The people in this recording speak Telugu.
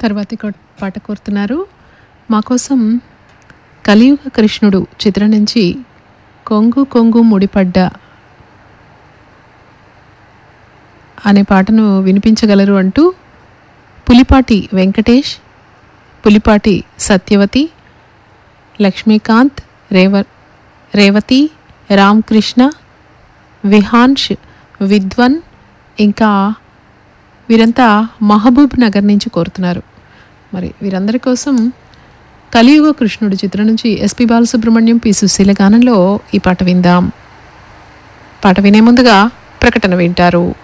తర్వాతి కో- పాట కోరుతున్నారు మా కోసం కలియుగ కృష్ణుడు చిత్రం నుంచి కొంగు కొంగు ముడిపడ్డ అనే పాటను వినిపించగలరు అంటూ పులిపాటి వెంకటేష్ పులిపాటి సత్యవతి లక్ష్మీకాంత్ రేవ రేవతి రామకృష్ణ విహాన్ష్ విద్వన్ ఇంకా వీరంతా మహబూబ్ నగర్ నుంచి కోరుతున్నారు మరి వీరందరి కోసం కలియుగ కృష్ణుడు చిత్రం నుంచి ఎస్పి బాలసుబ్రహ్మణ్యం పి సుశీల గానంలో ఈ పాట విందాం పాట వినే ముందుగా ప్రకటన వింటారు